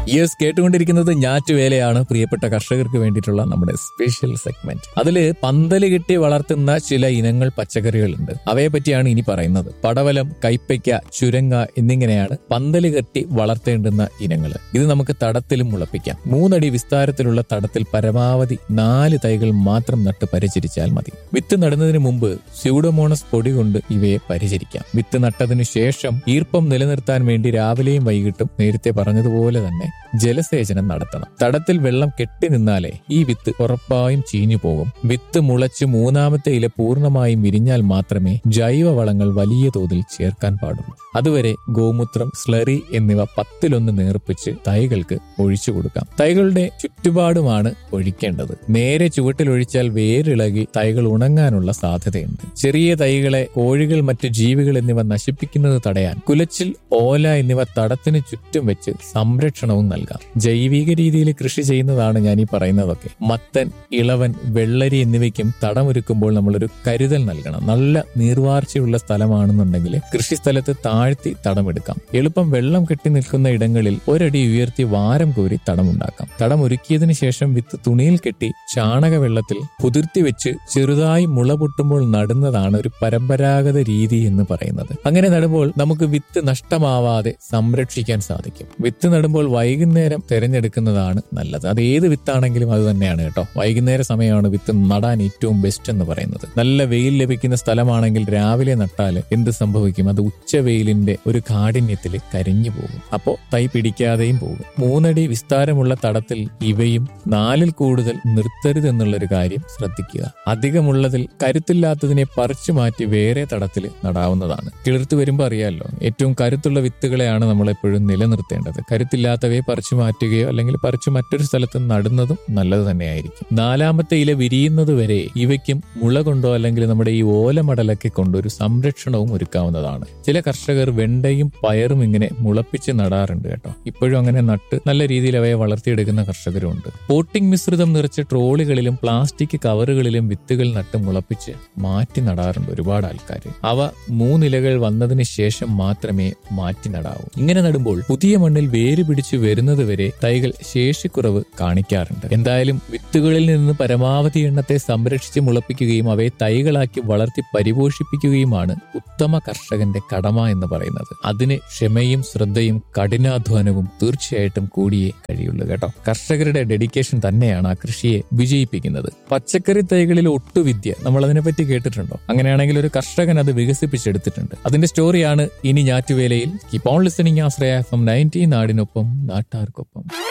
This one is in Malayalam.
യെസ് കേട്ടുകൊണ്ടിരിക്കുന്നത് ഞാറ്റുവേലയാണ് പ്രിയപ്പെട്ട കർഷകർക്ക് വേണ്ടിയിട്ടുള്ള നമ്മുടെ സ്പെഷ്യൽ സെഗ്മെന്റ് അതില് പന്തല് കെട്ടി വളർത്തുന്ന ചില ഇനങ്ങൾ പച്ചക്കറികളുണ്ട് അവയെ പറ്റിയാണ് ഇനി പറയുന്നത് പടവലം കൈപ്പയ്ക്ക ചുരങ്ങ എന്നിങ്ങനെയാണ് പന്തല് കെട്ടി വളർത്തേണ്ടുന്ന ഇനങ്ങൾ ഇത് നമുക്ക് തടത്തിലും മുളപ്പിക്കാം മൂന്നടി വിസ്താരത്തിലുള്ള തടത്തിൽ പരമാവധി നാല് തൈകൾ മാത്രം നട്ട് പരിചരിച്ചാൽ മതി വിത്ത് നടുന്നതിന് മുമ്പ് സ്യൂഡോമോണസ് പൊടി കൊണ്ട് ഇവയെ പരിചരിക്കാം വിത്ത് നട്ടതിനു ശേഷം ഈർപ്പം നിലനിർത്താൻ വേണ്ടി രാവിലെയും വൈകിട്ടും നേരത്തെ പറഞ്ഞതുപോലെ തന്നെ ജലസേചനം നടത്തണം തടത്തിൽ വെള്ളം കെട്ടി നിന്നാലേ ഈ വിത്ത് ഉറപ്പായും ചീഞ്ഞു പോകും വിത്ത് മുളച്ച് മൂന്നാമത്തെ ഇല പൂർണ്ണമായും വിരിഞ്ഞാൽ മാത്രമേ ജൈവവളങ്ങൾ വലിയ തോതിൽ ചേർക്കാൻ പാടുള്ളൂ അതുവരെ ഗോമൂത്രം സ്ലറി എന്നിവ പത്തിലൊന്ന് നേർപ്പിച്ച് തൈകൾക്ക് ഒഴിച്ചു കൊടുക്കാം തൈകളുടെ ചുറ്റുപാടുമാണ് ഒഴിക്കേണ്ടത് നേരെ ചുവട്ടിൽ ഒഴിച്ചാൽ വേരിളകി തൈകൾ ഉണങ്ങാനുള്ള സാധ്യതയുണ്ട് ചെറിയ തൈകളെ കോഴികൾ മറ്റു ജീവികൾ എന്നിവ നശിപ്പിക്കുന്നത് തടയാൻ കുലച്ചിൽ ഓല എന്നിവ തടത്തിന് ചുറ്റും വെച്ച് സംരക്ഷണവും നൽകാം ജൈവിക രീതിയിൽ കൃഷി ചെയ്യുന്നതാണ് ഞാൻ ഈ പറയുന്നതൊക്കെ മത്തൻ ഇളവൻ വെള്ളരി എന്നിവയ്ക്കും തടമൊരുക്കുമ്പോൾ നമ്മളൊരു കരുതൽ നൽകണം നല്ല നീർവാർച്ചയുള്ള സ്ഥലമാണെന്നുണ്ടെങ്കിൽ കൃഷിസ്ഥലത്ത് താഴ്ത്തി തടമെടുക്കാം എളുപ്പം വെള്ളം കെട്ടി നിൽക്കുന്ന ഇടങ്ങളിൽ ഒരടി ഉയർത്തി വാരം കോരി തടമുണ്ടാക്കാം തടമൊരുക്കിയതിനു ശേഷം വിത്ത് തുണിയിൽ കെട്ടി ചാണക വെള്ളത്തിൽ കുതിർത്തി വെച്ച് ചെറുതായി മുള പൊട്ടുമ്പോൾ നടുന്നതാണ് ഒരു പരമ്പരാഗത രീതി എന്ന് പറയുന്നത് അങ്ങനെ നടുമ്പോൾ നമുക്ക് വിത്ത് നഷ്ടമാവാതെ സംരക്ഷിക്കാൻ സാധിക്കും വിത്ത് നടുമ്പോൾ വൈകുന്നേരം തിരഞ്ഞെടുക്കുന്നതാണ് നല്ലത് അത് ഏത് വിത്താണെങ്കിലും അത് തന്നെയാണ് കേട്ടോ വൈകുന്നേര സമയമാണ് വിത്ത് നടാൻ ഏറ്റവും ബെസ്റ്റ് എന്ന് പറയുന്നത് നല്ല വെയിൽ ലഭിക്കുന്ന സ്ഥലമാണെങ്കിൽ രാവിലെ നട്ടാൽ എന്ത് സംഭവിക്കും അത് ഉച്ചവെയിലിന്റെ ഒരു കാഠിന്യത്തിൽ കരിഞ്ഞു പോകും അപ്പോൾ തൈ പിടിക്കാതെയും പോകും മൂന്നടി വിസ്താരമുള്ള തടത്തിൽ ഇവയും നാലിൽ കൂടുതൽ നിർത്തരുതെന്നുള്ളൊരു കാര്യം ശ്രദ്ധിക്കുക അധികമുള്ളതിൽ കരുത്തില്ലാത്തതിനെ പറിച്ചു മാറ്റി വേറെ തടത്തിൽ നടാവുന്നതാണ് കിളിർത്ത് വരുമ്പോൾ അറിയാമല്ലോ ഏറ്റവും കരുത്തുള്ള വിത്തുകളെയാണ് നമ്മൾ എപ്പോഴും നിലനിർത്തേണ്ടത് കരുത്തില്ലാത്തവയെ പറിച്ചു മാറ്റുകയോ അല്ലെങ്കിൽ പറിച്ചു മറ്റൊരു സ്ഥലത്ത് നടുന്നതും നല്ലത് തന്നെയായിരിക്കും നാലാമത്തെ ഇല വിരിയുന്നത് വരെ ഇവയ്ക്കും മുള കൊണ്ടോ അല്ലെങ്കിൽ നമ്മുടെ ഈ ഓലമടലൊക്കെ കൊണ്ടോ ഒരു സംരക്ഷണവും ഒരുക്കാവുന്നതാണ് ചില കർഷകർ വെണ്ടയും പയറും ഇങ്ങനെ മുളപ്പിച്ച് നടാറുണ്ട് കേട്ടോ ഇപ്പോഴും അങ്ങനെ നട്ട് നല്ല രീതിയിൽ അവയെ വളർത്തിയെടുക്കുന്ന കർഷകരുണ്ട് പോട്ടിംഗ് മിശ്രിതം നിറച്ച ട്രോളികളിലും പ്ലാസ്റ്റിക് കവറുകളിലും വിത്തുകൾ നട്ട് മുളപ്പിച്ച് മാറ്റി നടാറുണ്ട് ഒരുപാട് ആൾക്കാർ അവ മൂന്നിലകൾ വന്നതിന് ശേഷം മാത്രമേ മാറ്റി നടാവൂ ഇങ്ങനെ നടുമ്പോൾ പുതിയ മണ്ണിൽ വേര് പിടിച്ചു വരുന്നത് വരെ തൈകൾ ശേഷിക്കുറവ് കാണിക്കാറുണ്ട് എന്തായാലും വിത്തുകളിൽ നിന്ന് പരമാവധി എണ്ണത്തെ സംരക്ഷിച്ച് മുളപ്പിക്കുകയും അവയെ തൈകളാക്കി വളർത്തി പരിപോഷിപ്പിക്കുകയുമാണ് ഉത്തമ കർഷകന്റെ കടമ എന്ന് പറയുന്നത് അതിന് ക്ഷമയും ശ്രദ്ധയും കഠിനാധ്വാനവും തീർച്ചയായിട്ടും കൂടിയേ കഴിയുള്ളൂ കേട്ടോ കർഷകരുടെ ഡെഡിക്കേഷൻ തന്നെയാണ് ആ കൃഷിയെ വിജയിപ്പിക്കുന്നത് പച്ചക്കറി തൈകളിൽ ഒട്ടുവിദ്യ നമ്മൾ അതിനെപ്പറ്റി കേട്ടിട്ടുണ്ടോ അങ്ങനെയാണെങ്കിൽ ഒരു കർഷകൻ അത് വികസിപ്പിച്ചെടുത്തിട്ടുണ്ട് അതിന്റെ സ്റ്റോറിയാണ് ഇനി ഞാറ്റുവേലയിൽ keep on listening Ashraya F M nineteen നാടിനൊപ്പം നാട്ടാർക്കൊപ്പം